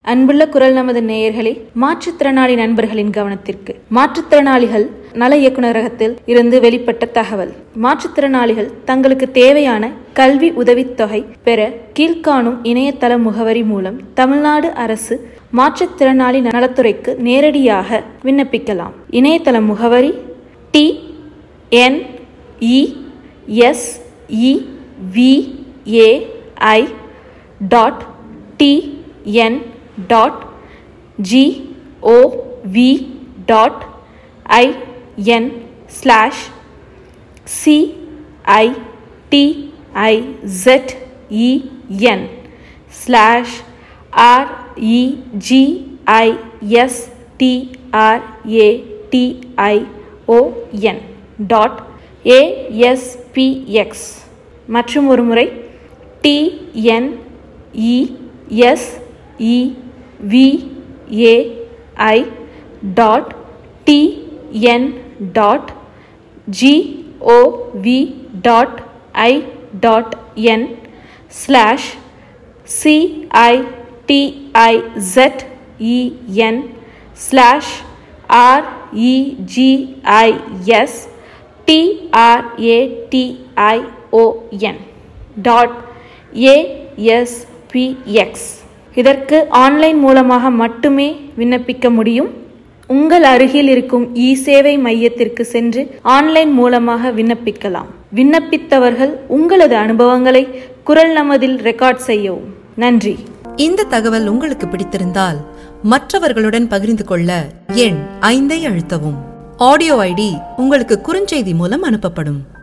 அன்புள்ள குரல் நமது நேயர்களே மாற்றுத்திறனாளி நண்பர்களின் கவனத்திற்கு மாற்றுத்திறனாளிகள் நல இயக்குநரகத்தில் இருந்து வெளிப்பட்ட தகவல் மாற்றுத்திறனாளிகள் தங்களுக்கு தேவையான கல்வி உதவித்தொகை பெற கீழ்காணும் இணையதள முகவரி மூலம் தமிழ்நாடு அரசு மாற்றுத்திறனாளி நலத்துறைக்கு நேரடியாக விண்ணப்பிக்கலாம் இணையதள முகவரி T N E S E V A I dot T N dot gov dot IN slash சிஐடிஐஇஎன் slash ஆர்இஜிஐஎஸ்டிஆர்ஏடிஐஓஎன் dot ASPEX மற்றும் ஒரு முறை டிஎன்இஎஸ்இ விஏஐ dot TN dot gov dot I dot N slash சிஐடிஐசெட்இஎன் slash ஆர்இஜிஐஎஸ் டிஆர்ஏடிஐஓஎன் dot ASPEX இதற்கு online மூலமாக மட்டுமே விண்ணப்பிக்க முடியும் உங்கள் அருகில் இருக்கும் இ சேவை மையத்திற்கு சென்று ஆன்லைன் மூலமாக விண்ணப்பிக்கலாம் விண்ணப்பித்தவர்கள் உங்களது அனுபவங்களை குரல் நமதில் ரெக்கார்ட் செய்யவும் நன்றி இந்த தகவல் உங்களுக்கு பிடித்திருந்தால் மற்றவர்களுடன் பகிர்ந்து கொள்ள எண் ஐந்தை அழுத்தவும் ஆடியோ ஐடி உங்களுக்கு குறுஞ்செய்தி மூலம் அனுப்பப்படும்